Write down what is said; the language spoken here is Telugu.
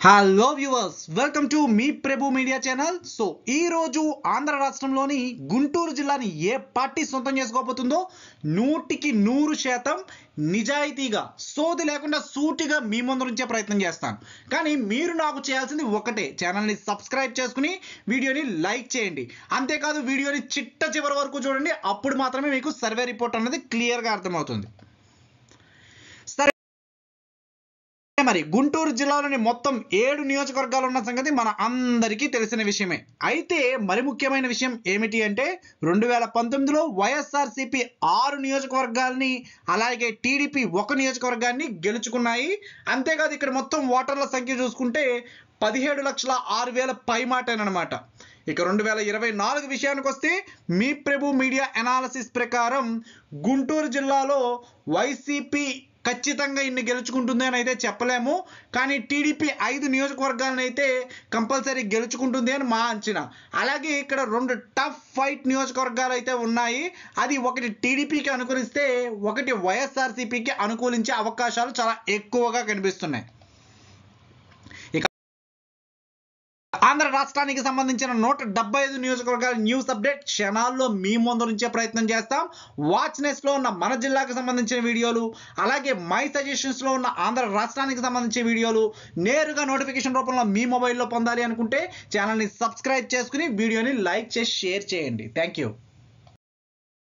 హలో వ్యూవర్స్ వెల్కమ్ టు మీ ప్రభు మీడియా ఛానల్ సో ఈ రోజు ఆంధ్ర రాష్ట్రంలోని గుంటూరు జిల్లాని ఏ పార్టీ సొంతం చేసుకోబోతుందో నూటికి నూరు శాతం నిజాయితీగా సోది లేకుండా సూటిగా మీ ముందు నుంచే ప్రయత్నం చేస్తాను కానీ మీరు నాకు చేయాల్సింది ఒకటే ఛానల్ని సబ్స్క్రైబ్ చేసుకుని వీడియోని లైక్ చేయండి అంతేకాదు వీడియోని చిట్ట చివరి వరకు చూడండి అప్పుడు మాత్రమే మీకు సర్వే రిపోర్ట్ అన్నది క్లియర్గా అర్థమవుతుంది సరే మరి గుంటూరు జిల్లాలోని మొత్తం ఏడు నియోజకవర్గాలు ఉన్న సంగతి మన అందరికీ తెలిసిన విషయమే అయితే మరి ముఖ్యమైన విషయం ఏమిటి అంటే రెండు వేల పంతొమ్మిదిలో వైఎస్ఆర్సీపీ ఆరు నియోజకవర్గాల్ని అలాగే టీడీపీ ఒక నియోజకవర్గాన్ని గెలుచుకున్నాయి అంతేకాదు ఇక్కడ మొత్తం ఓటర్ల సంఖ్య చూసుకుంటే పదిహేడు లక్షల ఆరు వేల పై మాటేనమాట ఇక రెండు వేల ఇరవై నాలుగు విషయానికి వస్తే మీ ప్రభు మీడియా అనాలసిస్ ప్రకారం గుంటూరు జిల్లాలో వైసీపీ ఖచ్చితంగా ఇన్ని గెలుచుకుంటుంది అని అయితే చెప్పలేము కానీ టీడీపీ ఐదు నియోజకవర్గాలను అయితే కంపల్సరీ గెలుచుకుంటుంది అని మా అంచనా అలాగే ఇక్కడ రెండు టఫ్ ఫైట్ నియోజకవర్గాలు అయితే ఉన్నాయి అది ఒకటి టీడీపీకి అనుకూలిస్తే ఒకటి వైఎస్ఆర్సీపీకి అనుకూలించే అవకాశాలు చాలా ఎక్కువగా కనిపిస్తున్నాయి ఆంధ్ర రాష్ట్రానికి సంబంధించిన నూట డెబ్బై ఐదు నియోజకవర్గాల న్యూస్ అప్డేట్ క్షణాల్లో మీ ముందు నుంచే ప్రయత్నం చేస్తాం వాచ్ నెస్ట్లో ఉన్న మన జిల్లాకు సంబంధించిన వీడియోలు అలాగే మై సజెషన్స్లో ఉన్న ఆంధ్ర రాష్ట్రానికి సంబంధించిన వీడియోలు నేరుగా నోటిఫికేషన్ రూపంలో మీ మొబైల్లో పొందాలి అనుకుంటే ఛానల్ని సబ్స్క్రైబ్ చేసుకుని వీడియోని లైక్ చేసి షేర్ చేయండి థ్యాంక్ యూ